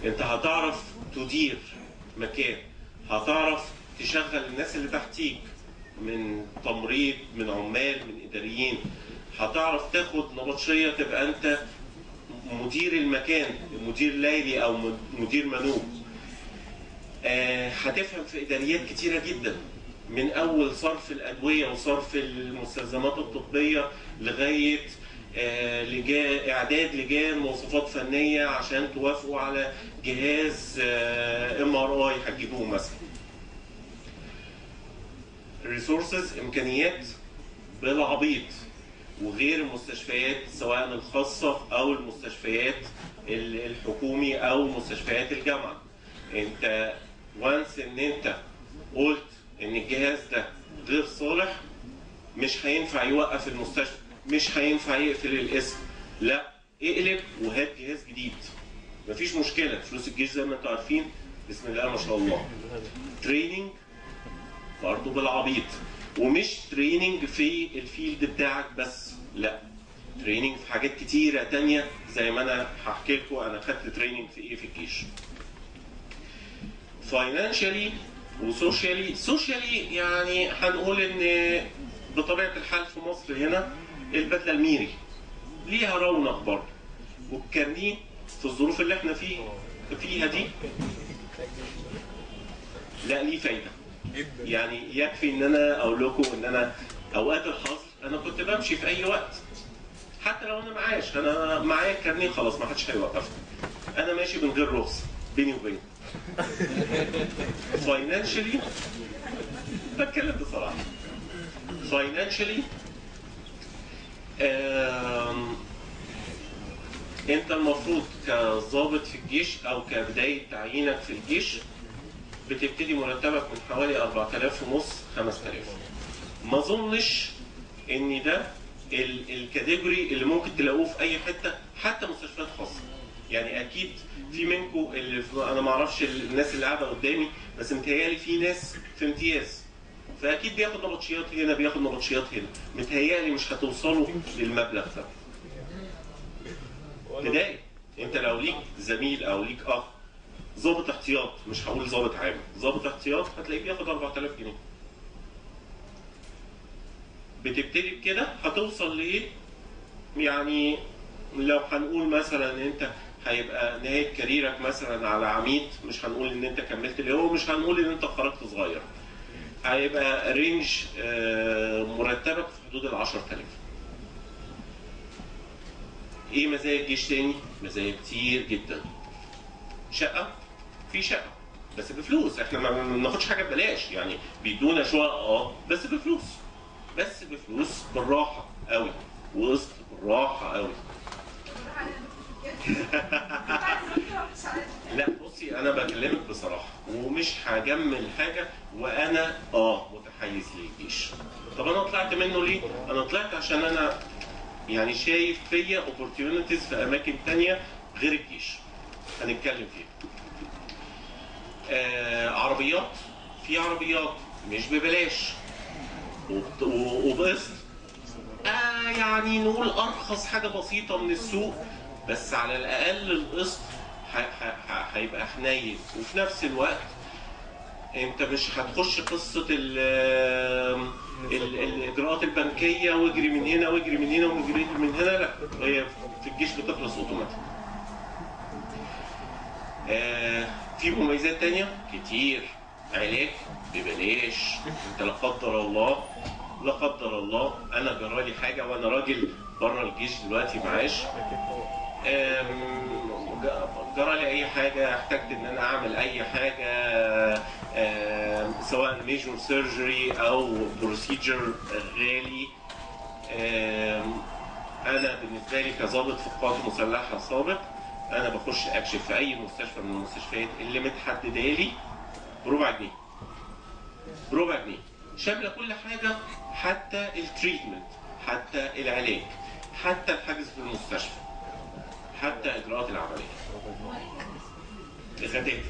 انت هتعرف تدير مكان هتعرف تشغل الناس اللي تحتيك من تمريض من عمال من اداريين هتعرف تاخد نبطشيه تبقى انت مدير المكان مدير ليلي او مدير منوب آه، هتفهم في اداريات كتيره جدا من اول صرف الادويه وصرف المستلزمات الطبيه لغايه آه، لجان اعداد لجان مواصفات فنيه عشان توافقوا على جهاز ام ار اي هتجيبوه مثلا ريسورسز امكانيات بالعبيط وغير المستشفيات سواء الخاصه او المستشفيات ال- الحكومي او مستشفيات الجامعه انت وانس ان انت قلت ان الجهاز ده غير صالح مش هينفع يوقف المستشفى مش هينفع يقفل الاسم لا اقلب وهات جهاز جديد مفيش مشكله فلوس الجيش زي ما انتم عارفين بسم الله ما شاء الله تريننج برضه بالعبيط ومش تريننج في الفيلد بتاعك بس لا تريننج في حاجات كتيرة تانية زي ما انا هحكي لكم انا خدت تريننج في ايه في الجيش فاينانشالي وسوشيالي سوشيالي يعني هنقول ان بطبيعه الحال في مصر هنا البدله الميري ليها رونق برضه والكارنيه في الظروف اللي احنا فيه فيها دي لا ليه فايده يعني يكفي ان انا اقول لكم ان انا اوقات الحظر انا كنت بمشي في اي وقت حتى لو انا معاش انا معايا الكارنيه خلاص ما حدش هيوقفني انا ماشي من غير رخصه بيني وبينه فاينانشالي بتكلم بصراحه فاينانشالي انت المفروض كظابط في الجيش او كبدايه تعيينك في الجيش بتبتدي مرتبك من حوالي 4000 ونص 5000 ما اظنش ان ده ال- الكاتيجوري اللي ممكن تلاقوه في اي حته حتى مستشفيات خاصه يعني اكيد في منكم اللي في انا ما اعرفش الناس اللي قاعده قدامي بس متهيالي في ناس في امتياز فاكيد بياخد نبطشيات هنا بياخد نبطشيات هنا متهيالي مش هتوصلوا للمبلغ ده بداية انت لو ليك زميل او ليك اخ ضابط احتياط مش هقول ضابط عام ضابط احتياط هتلاقيه بياخد 4000 جنيه بتبتدي بكده هتوصل لايه يعني لو هنقول مثلا ان انت هيبقى نهايه كاريرك مثلا على عميد مش هنقول ان انت كملت اللي هو مش هنقول ان انت خرجت صغير هيبقى رينج آه، مرتبك في حدود ال 10000 ايه مزايا الجيش تاني؟ مزايا كتير جدا شقه في شقه بس بفلوس احنا ما بناخدش حاجه ببلاش يعني بيدونا شقق اه بس بفلوس بس بفلوس بالراحه قوي وقسط بالراحه قوي لا بصي انا بكلمك بصراحه ومش هجمل حاجه وانا اه متحيز للجيش طب انا طلعت منه ليه؟ انا طلعت عشان انا يعني شايف فيا اوبورتيونيتيز في اماكن تانية غير الجيش هنتكلم فيها آه عربيات في عربيات مش ببلاش وبت- و- وبقسط آه يعني نقول ارخص حاجه بسيطه من السوق بس على الاقل القسط ح- ح- ح- هيبقى حنين وفي نفس الوقت انت مش هتخش قصه ال ال الاجراءات البنكيه واجري من هنا واجري من هنا واجري من هنا لا هي في الجيش بتخلص اوتوماتيك آه في مميزات تانية كتير علاج ببلاش انت لا قدر الله لا قدر الله انا جرالي حاجه وانا راجل بره الجيش دلوقتي معاش آم، ج- جرالي اي حاجه احتجت ان انا اعمل اي حاجه آم، سواء ميجور سيرجري او بروسيجر غالي آم، انا بالنسبه لي كظابط في القوات المسلحه سابق انا بخش اكشف في اي مستشفى من المستشفيات اللي متحدده لي بربع جنيه بربع جنيه شامله كل حاجه حتى التريتمنت حتى العلاج حتى الحجز في المستشفى حتى اجراءات العمليه الغداء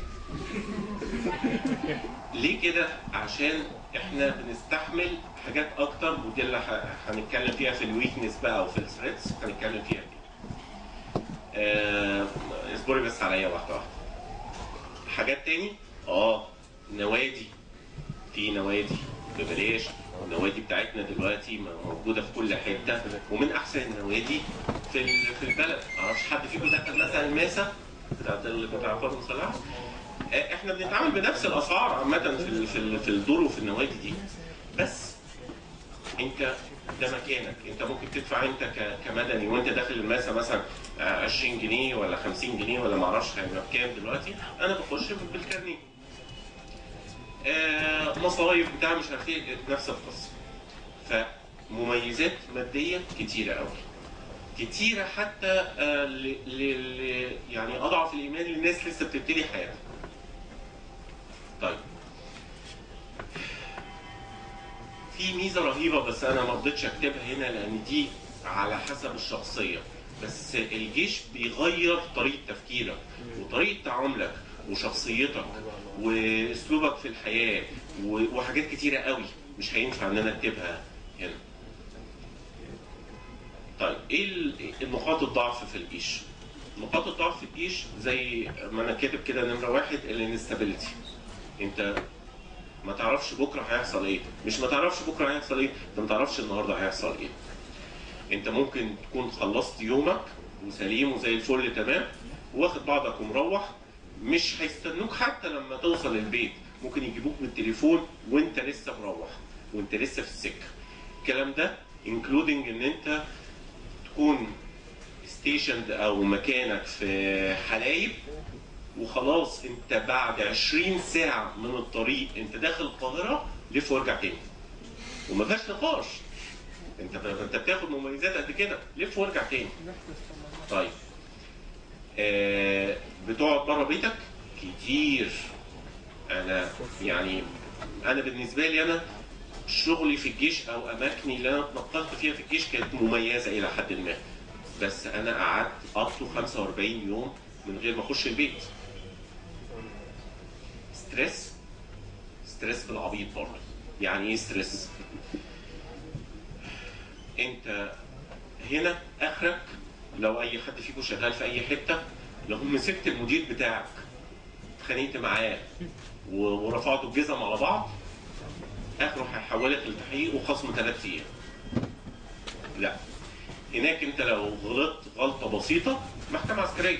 ليه كده عشان احنا بنستحمل حاجات اكتر ودي اللي ه- هنتكلم فيها في الويكنس بقى او في الثريتس هنتكلم فيها دي آه، اصبري بس عليا واحده واحده حاجات تاني اه نوادي في نوادي ببلاش النوادي بتاعتنا دلوقتي موجوده في كل حته ومن احسن النوادي في ال- في البلد معرفش حد فيكم دخل مثلا الماسه بتاعت ال- بتاع القوات المسلحه آه، احنا بنتعامل بنفس الاسعار عامه في ال- في ال- في الدور وفي النوادي دي بس انت ده مكانك انت ممكن تدفع انت ك- كمدني وانت داخل الماسه مثلا آه، 20 جنيه ولا 50 جنيه ولا ما اعرفش هيبقى بكام دلوقتي انا بخش بالكارنيه آه، مصايف بتاع مش عارف ايه نفس القصه فمميزات ماديه كتيره قوي كتيره حتى آه، ل... ل... ل... يعني اضعف الايمان للناس لسه بتبتدي حياتها طيب في ميزه رهيبه بس انا ما رضيتش اكتبها هنا لان دي على حسب الشخصيه بس الجيش بيغير طريقه تفكيرك وطريقه تعاملك وشخصيتك واسلوبك في الحياه و- وحاجات كتيره قوي مش هينفع ان انا اكتبها هنا طيب ايه ال- النقاط الضعف في الجيش نقاط الضعف في الجيش زي ما انا كاتب كده نمره واحد الانستابيليتي انت ما تعرفش بكره هيحصل ايه مش ما تعرفش بكره هيحصل ايه انت ما تعرفش النهارده هيحصل ايه انت ممكن تكون خلصت يومك وسليم وزي الفل تمام واخد بعضك ومروح مش هيستنوك حتى لما توصل البيت ممكن يجيبوك بالتليفون وانت لسه مروح وانت لسه في السكه الكلام ده انكلودنج ان انت تكون ستيشند او مكانك في حلايب وخلاص انت بعد 20 ساعه من الطريق انت داخل القاهره لف وارجع تاني وما فيهاش نقاش انت انت بتاخد مميزات قد كده لف وارجع تاني طيب آه بتقعد بره بيتك كتير انا يعني انا بالنسبه لي انا شغلي في الجيش او اماكني اللي انا اتنقلت فيها في الجيش كانت مميزه الى حد ما بس انا قعدت up to 45 يوم من غير ما اخش البيت ستريس ستريس بالعبيط برضه يعني ايه ستريس انت هنا اخرك لو اي حد فيكم شغال في اي حته لو مسكت المدير بتاعك اتخانقت معاه و- ورفعتوا الجزم على بعض اخره هيحولك لتحقيق وخصم ثلاث ايام لا هناك انت لو غلطت غلطه بسيطه محكمه عسكريه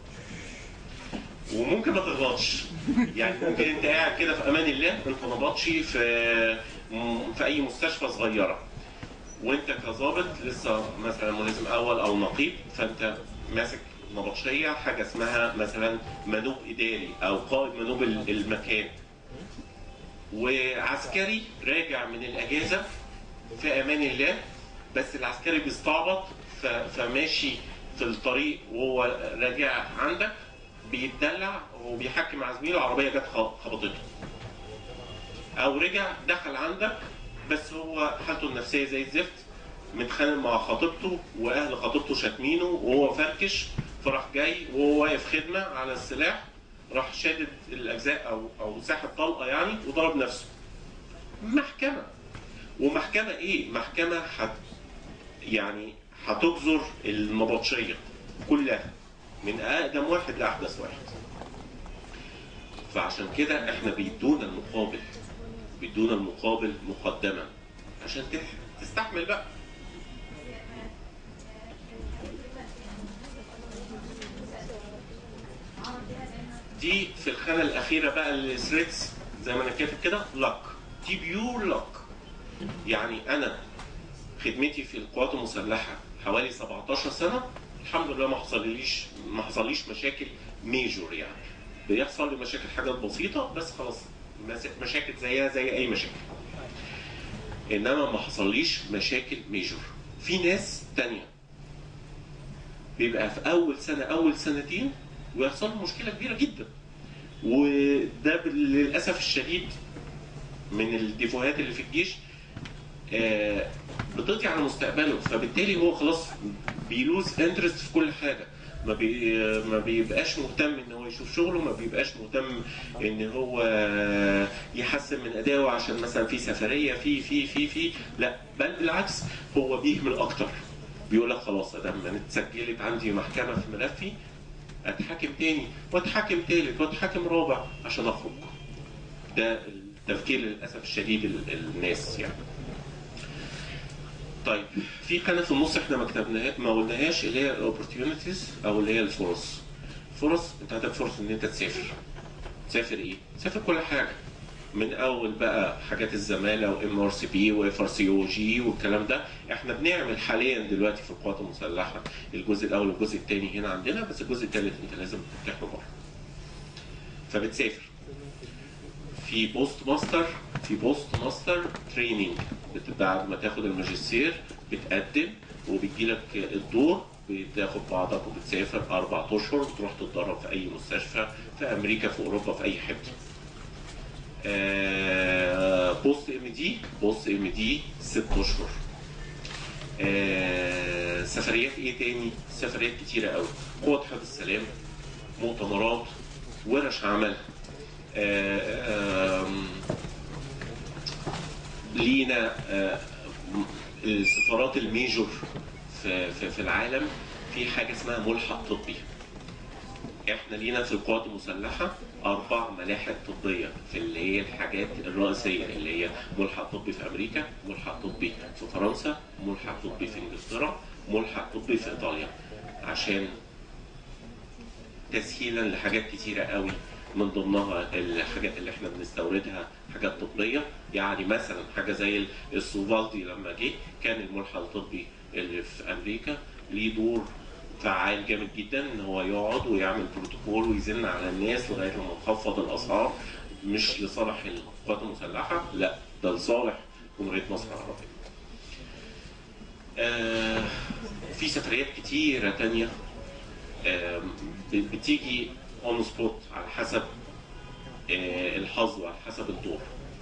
وممكن ما تغلطش يعني ممكن انت قاعد كده في امان الله انت نبطشي في في اي مستشفى صغيره وانت كظابط لسه مثلا ملازم اول او نقيب فانت ماسك نبطشيه حاجه اسمها مثلا منوب اداري او قائد منوب ال- المكان وعسكري راجع من الاجازه في امان الله بس العسكري بيستعبط ف- فماشي في الطريق وهو راجع عندك بيتدلع وبيحكي مع زميله العربيه جت خ- خبطته او رجع دخل عندك بس هو حالته النفسيه زي الزفت متخانق مع خطيبته واهل خطيبته شاتمينه وهو فركش فراح جاي وهو واقف خدمه على السلاح راح شادد الاجزاء او او ساحب طلقه يعني وضرب نفسه محكمه ومحكمه ايه؟ محكمه حت يعني هتجزر النبطشيه كلها من اقدم واحد لاحدث واحد فعشان كده احنا بيدونا المقابل بيدونا المقابل مقدما عشان تح- تستحمل بقى دي في الخانه الاخيره بقى الثريتس زي ما انا كاتب كده لك دي بيور لك يعني انا خدمتي في القوات المسلحه حوالي 17 سنه الحمد لله ما حصليش ما حصليش مشاكل ميجور يعني بيحصل لي مشاكل حاجات بسيطه بس خلاص مس- مشاكل زيها زي اي مشاكل انما ما حصليش مشاكل ميجور في ناس تانية بيبقى في اول سنه اول سنتين ويحصل له مشكله كبيره جدا وده بال- للاسف الشديد من الديفوهات اللي في الجيش آه، بتقضي على مستقبله فبالتالي هو خلاص بيلوز انترست في كل حاجه ما بي ما بيبقاش مهتم ان هو يشوف شغله ما بيبقاش مهتم ان هو يحسن من ادائه عشان مثلا في سفريه في في في في لا بل بالعكس هو بيهمل اكتر بيقول لك خلاص ادام انا اتسجلت عندي محكمه في ملفي اتحاكم تاني واتحاكم تالت واتحاكم رابع عشان اخرج ده التفكير للاسف الشديد ال- الناس يعني طيب في خانه في النص احنا ما كتبناها ما قلناهاش اللي هي الاوبورتيونيتيز او اللي هي الفرص فرص انت عندك فرصه ان انت تسافر تسافر ايه؟ تسافر كل حاجه من اول بقى حاجات الزماله وام ار سي بي واف ار سي او جي والكلام ده احنا بنعمل حاليا دلوقتي في القوات المسلحه الجزء الاول والجزء الثاني هنا عندنا بس الجزء الثالث انت لازم تمتحنه بره فبتسافر في بوست ماستر في بوست ماستر تريننج بعد ما تاخد الماجستير بتقدم وبيجيلك الدور بتاخد بعضك وبتسافر اربع اشهر وتروح تتدرب في اي مستشفى في امريكا في اوروبا في اي حته. آه، بوست ام دي بوست ام دي ست اشهر. آه، سفريات ايه تاني؟ سفريات كتيره قوي. قوة حفظ السلام مؤتمرات ورش عمل آه، آم، لينا آه، السفارات الميجور في, في, في العالم في حاجه اسمها ملحق طبي احنا لينا في القوات المسلحه اربع ملاحق طبيه في اللي هي الحاجات الرئيسيه اللي هي ملحق طبي في امريكا، ملحق طبي في فرنسا، ملحق طبي في انجلترا، ملحق طبي في ايطاليا عشان تسهيلا لحاجات كتيره قوي من ضمنها الحاجات اللي احنا بنستوردها حاجات طبيه يعني مثلا حاجه زي السوفالدي لما جه كان الملحق الطبي اللي في امريكا ليه دور فعال جامد جدا ان هو يقعد ويعمل بروتوكول ويزن على الناس لغايه لما تخفض الاسعار مش لصالح القوات المسلحه لا ده لصالح جمهوريه مصر العربيه. آه في سفريات كتيره تانية آه بتيجي اون سبوت على حسب آه الحظ وعلى حسب الدور.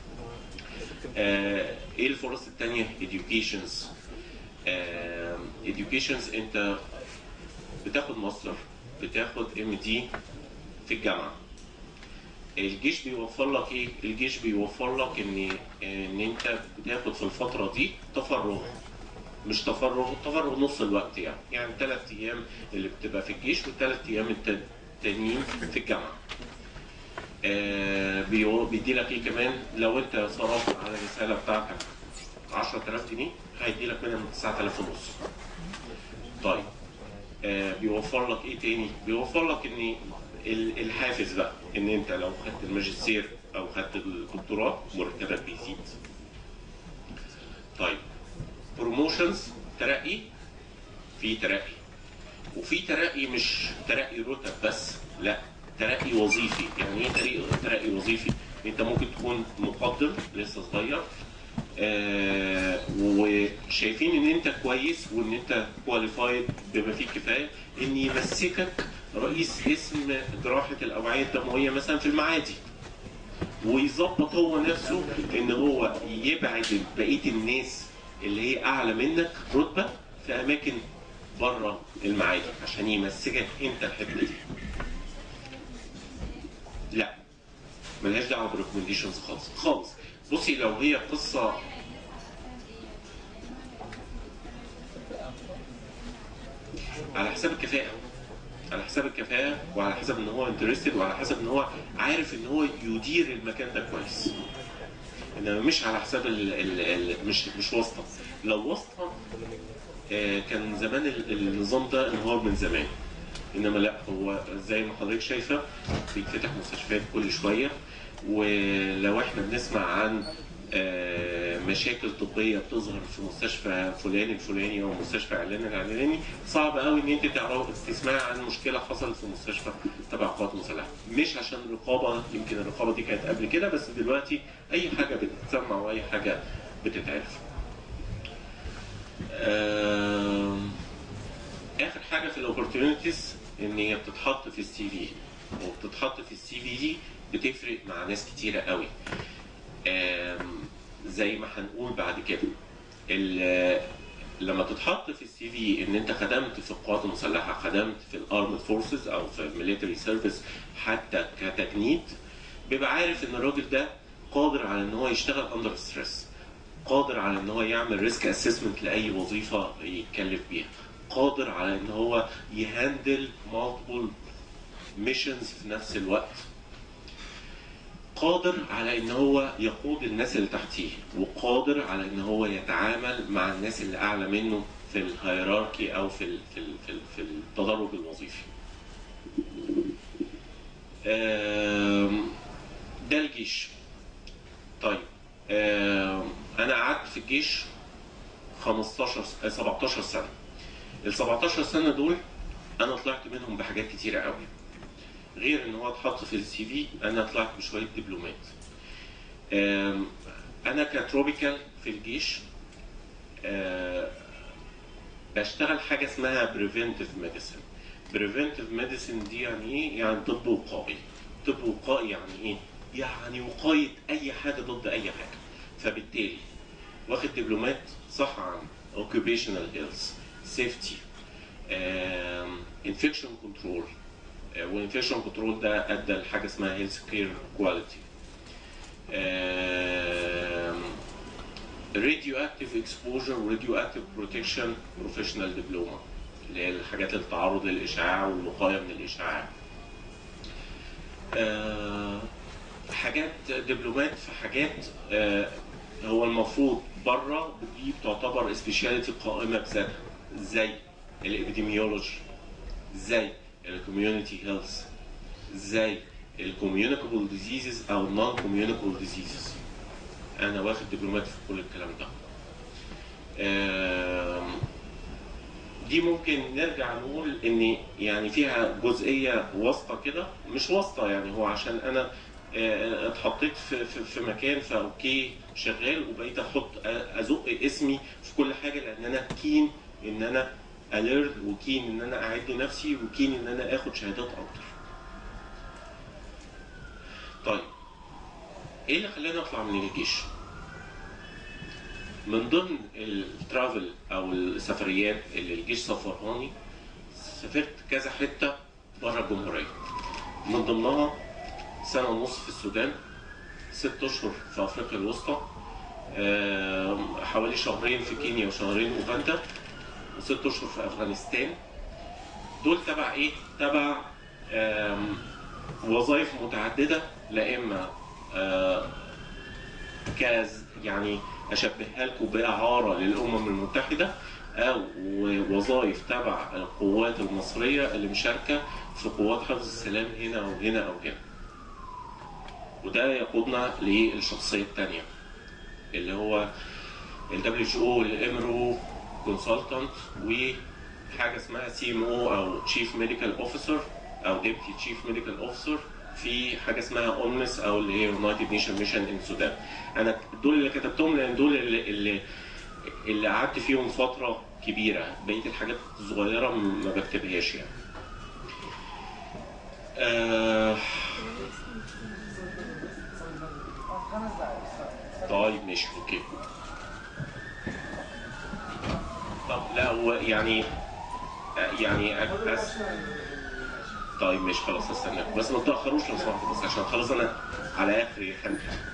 آه ايه الفرص التانية؟ educations آه educations انت بتاخد ماستر بتاخد ام دي في الجامعه الجيش بيوفر لك ايه؟ الجيش بيوفر لك ان ان انت بتاخد في الفتره دي تفرغ مش تفرغ تفرغ نص الوقت يعني يعني ثلاث ايام اللي بتبقى في الجيش والثلاث ايام الت- التانيين في الجامعه آه بيو- بيدي لك ايه كمان لو انت صرفت على الرساله بتاعتك 10000 جنيه هيدي لك منهم 9000 ونص طيب آه، بيوفر لك ايه تاني؟ بيوفر لك ان ال- الحافز بقى ان انت لو خدت الماجستير او خدت الدكتوراه مرتبك بيزيد. طيب بروموشنز ترقي في ترقي وفي ترقي مش ترقي رتب بس لا ترقي وظيفي يعني ايه ترقي, ترقي وظيفي؟ انت ممكن تكون مقدم لسه صغير آه، وشايفين ان انت كويس وان انت كواليفايد بما فيه الكفايه ان يمسكك رئيس اسم جراحه الاوعيه الدمويه مثلا في المعادي ويظبط هو نفسه ان هو يبعد بقيه الناس اللي هي اعلى منك رتبه في اماكن بره المعادي عشان يمسكك انت الحته دي. لا ملهاش دعوه بالريكومنديشنز خالص خالص بصي لو هي قصه على حساب الكفاءه على حساب الكفاءه وعلى حسب ان هو انترستد وعلى حسب ان هو عارف ان هو يدير المكان ده كويس انما مش على حساب ال ال ال مش مش واسطه لو واسطه آه، كان زمان ال- النظام ده انهار من زمان انما لا هو زي ما حضرتك شايفه بيتفتح مستشفيات كل شويه ولو احنا بنسمع عن آه، مشاكل طبيه بتظهر في مستشفى فلان الفلاني او مستشفى علان العلاني صعب قوي ان انت تعرف تسمعي عن مشكله حصلت في مستشفى تبع القوات المسلحه مش عشان الرقابه يمكن الرقابه دي كانت قبل كده بس دلوقتي اي حاجه بتتسمع واي حاجه بتتعرف آم، اخر حاجه في الاوبورتيونيتيز ان هي بتتحط في السي في وبتتحط في السي في دي بتفرق مع ناس كتيره قوي آم، زي ما هنقول بعد كده ال- لما تتحط في السي في ان انت خدمت في القوات المسلحه خدمت في الارمد فورسز او في الميليتري سيرفيس حتى كتجنيد بيبقى عارف ان الراجل ده قادر على ان هو يشتغل اندر ستريس قادر على ان هو يعمل ريسك اسسمنت لاي وظيفه يتكلف بيها قادر على ان هو يهندل مالتيبل ميشنز في نفس الوقت قادر على ان هو يقود الناس اللي تحتيه وقادر على ان هو يتعامل مع الناس اللي اعلى منه في الهيراركي او في ال في ال في, ال في التدرج الوظيفي آم، ده الجيش طيب آم، انا قعدت في الجيش 15 س- 17 سنه ال 17 سنه دول انا طلعت منهم بحاجات كتيره قوي غير ان هو اتحط في السي في انا طلعت بشويه دبلومات آم، انا كتروبيكال في الجيش آه، بشتغل حاجه اسمها بريفنتيف ميديسن بريفنتيف ميديسن دي يعني ايه يعني طب وقائي طب وقائي يعني ايه يعني وقايه اي حاجه ضد اي حاجه فبالتالي واخد دبلومات صح عن occupational health safety انفكشن كنترول والانفكشن كنترول ده ادى لحاجه اسمها هيلث كير كواليتي راديو اكتيف اكسبوجر وراديو اكتيف بروتكشن بروفيشنال دبلوما اللي هي الحاجات التعرض للاشعاع والوقايه من الاشعاع آه، حاجات دبلومات في حاجات آه، هو المفروض بره دي بتعتبر سبيشاليتي قائمه بذاتها زي الابيديميولوجي زي الكوميونتي هيلث زي الكوميونيكابل ديزيزز او النون كوميونيكابل ديزيزز انا واخد دبلومات في كل الكلام ده آم، دي ممكن نرجع نقول ان يعني فيها جزئيه واسطه كده مش واسطه يعني هو عشان انا آه، اتحطيت في, في, في مكان فاوكي شغال وبقيت احط ازق اسمي في كل حاجه لان انا كين ان انا اليرت وكين ان انا اعد نفسي وكين ان انا اخد شهادات اكتر. طيب ايه اللي خلاني اطلع من الجيش؟ من ضمن الترافل او السفريات اللي الجيش سفرهاني سافرت كذا حته بره الجمهوريه من ضمنها سنه ونص في السودان ست اشهر في افريقيا الوسطى آم، حوالي شهرين في كينيا وشهرين اوغندا وست اشهر في افغانستان دول تبع ايه؟ تبع آم، وظائف متعدده لا اما آه، كاز يعني اشبهها لكم باعاره للامم المتحده او وظائف تبع القوات المصريه اللي مشاركه في قوات حفظ السلام هنا او هنا او هنا. وده يقودنا للشخصيه الثانيه اللي هو ال WHO الامرو كونسلتنت وحاجه اسمها سي ام او او تشيف ميديكال اوفيسر او ديبتي تشيف ميديكال اوفيسر في حاجه اسمها اونمس او اللي هي يونايتد نيشن ميشن ان السودان انا دول اللي كتبتهم لان دول اللي اللي, اللي قعدت فيهم فتره كبيره بقيه الحاجات الصغيره ما بكتبهاش يعني آه طيب ماشي اوكي طب لا هو يعني يعني أس... طيب ماشي خلاص هستناك بس ما تاخروش لو سمحتوا بس عشان خلاص انا على اخري هنحل